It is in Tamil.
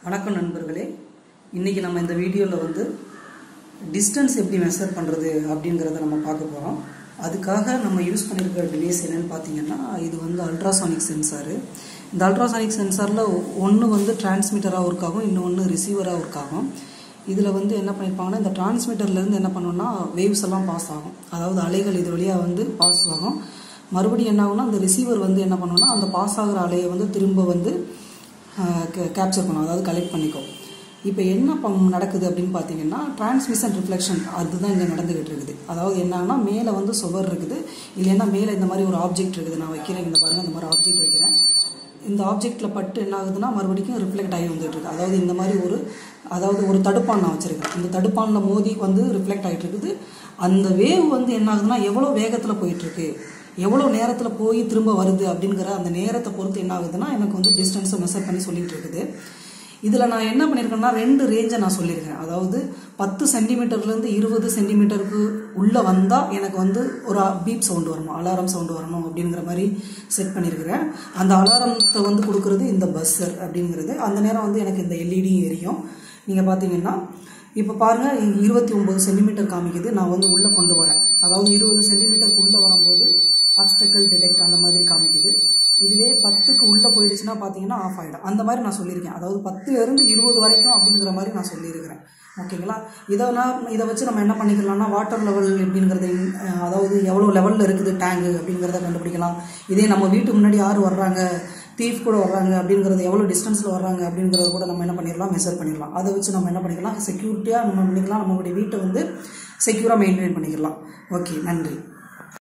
வணக்கம் நண்பர்களே இன்றைக்கி நம்ம இந்த வீடியோவில் வந்து டிஸ்டன்ஸ் எப்படி மெஷர் பண்ணுறது அப்படிங்கிறத நம்ம பார்க்க போகிறோம் அதுக்காக நம்ம யூஸ் பண்ணியிருக்கிற டிவைஸ் என்னென்னு பார்த்தீங்கன்னா இது வந்து அல்ட்ராசானிக் சென்சாரு இந்த அல்ட்ராசானிக் சென்சாரில் ஒன்று வந்து டிரான்ஸ்மிட்டராக ஒர்க் ஆகும் இன்னொன்று ரிசீவராக ஒர்க் ஆகும் இதில் வந்து என்ன பண்ணியிருப்பாங்கன்னா இந்த டிரான்ஸ்மிட்டர்லேருந்து என்ன பண்ணணும்னா வேவ்ஸ் எல்லாம் பாஸ் ஆகும் அதாவது அலைகள் இது வழியாக வந்து பாஸ் ஆகும் மறுபடியும் என்ன ஆகும்னா அந்த ரிசீவர் வந்து என்ன பண்ணுன்னா அந்த பாஸ் ஆகிற அலையை வந்து திரும்ப வந்து கேப்சர் பண்ணும் அதாவது கலெக்ட் பண்ணிக்கும் இப்போ என்ன பம் நடக்குது அப்படின்னு பார்த்தீங்கன்னா டிரான்ஸ்மிஷன் ரிஃப்ளெக்ஷன் அதுதான் இங்கே நடந்துகிட்டு இருக்குது அதாவது என்னன்னா மேலே வந்து சுவர் இருக்குது இல்லைன்னா மேலே இந்த மாதிரி ஒரு ஆப்ஜெக்ட் இருக்குது நான் வைக்கிறேன் இந்த பாருங்கள் இந்த மாதிரி ஆப்ஜெக்ட் வைக்கிறேன் இந்த ஆப்ஜெக்டில் பட்டு என்ன ஆகுதுன்னா மறுபடியும் ரிஃப்ளெக்ட் ஆகி வந்துட்டு இருக்கு அதாவது இந்த மாதிரி ஒரு அதாவது ஒரு தடுப்பான் நான் வச்சுருக்கேன் இந்த தடுப்பானில் மோதி வந்து ரிஃப்ளெக்ட் ஆகிட்டு இருக்குது அந்த வேவ் வந்து என்ன ஆகுதுன்னா எவ்வளோ வேகத்தில் போயிட்டுருக்கு எவ்வளோ நேரத்தில் போய் திரும்ப வருது அப்படிங்கிற அந்த நேரத்தை பொறுத்து என்ன ஆகுதுன்னா எனக்கு வந்து டிஸ்டன்ஸை மெஷர் பண்ணி சொல்லிட்டு இருக்குது இதில் நான் என்ன பண்ணியிருக்கேன்னா ரெண்டு ரேஞ்சை நான் சொல்லியிருக்கேன் அதாவது பத்து சென்டிமீட்டர்லேருந்து இருபது சென்டிமீட்டருக்கு உள்ளே வந்தால் எனக்கு வந்து ஒரு பீப் சவுண்டு வரணும் அலாரம் சவுண்டு வரணும் அப்படிங்கிற மாதிரி செட் பண்ணியிருக்கிறேன் அந்த அலாரத்தை வந்து கொடுக்குறது இந்த பஸ்ஸர் அப்படிங்கிறது அந்த நேரம் வந்து எனக்கு இந்த எல்இடி எரியும் நீங்கள் பார்த்தீங்கன்னா இப்போ பாருங்கள் இங்கே இருபத்தி ஒம்பது சென்டிமீட்டர் காமிக்குது நான் வந்து உள்ளே கொண்டு வரேன் அதாவது இருபது சென்டிமீட்டருக்கு உள்ளே வரும்போது அப்டக்கல் டிடெக்ட் அந்த மாதிரி காமிக்குது இதுவே பத்துக்கு உள்ளே போயிடுச்சுன்னா பார்த்தீங்கன்னா ஆஃப் ஆகிடும் அந்த மாதிரி நான் சொல்லியிருக்கேன் அதாவது பத்துலேருந்து இருபது வரைக்கும் அப்படிங்கிற மாதிரி நான் சொல்லியிருக்கிறேன் ஓகேங்களா இதை நான் இதை வச்சு நம்ம என்ன பண்ணிக்கலாம்னா வாட்டர் லெவல் எப்படிங்கிறது அதாவது எவ்வளோ லெவலில் இருக்குது டேங்கு அப்படிங்கிறத கண்டுபிடிக்கலாம் இதே நம்ம வீட்டு முன்னாடி யார் வர்றாங்க தீஃப் கூட வர்றாங்க அப்படிங்கிறது எவ்வளோ டிஸ்டன்ஸில் வர்றாங்க அப்படிங்கிறத கூட நம்ம என்ன பண்ணிடலாம் மெஷர் பண்ணிடலாம் அதை வச்சு நம்ம என்ன பண்ணிக்கலாம் செக்யூரிட்டியாக நம்ம பண்ணிக்கலாம் நம்மளுடைய வீட்டை வந்து செக்யூராக மெயின்டைன் பண்ணிக்கலாம் ஓகே நன்றி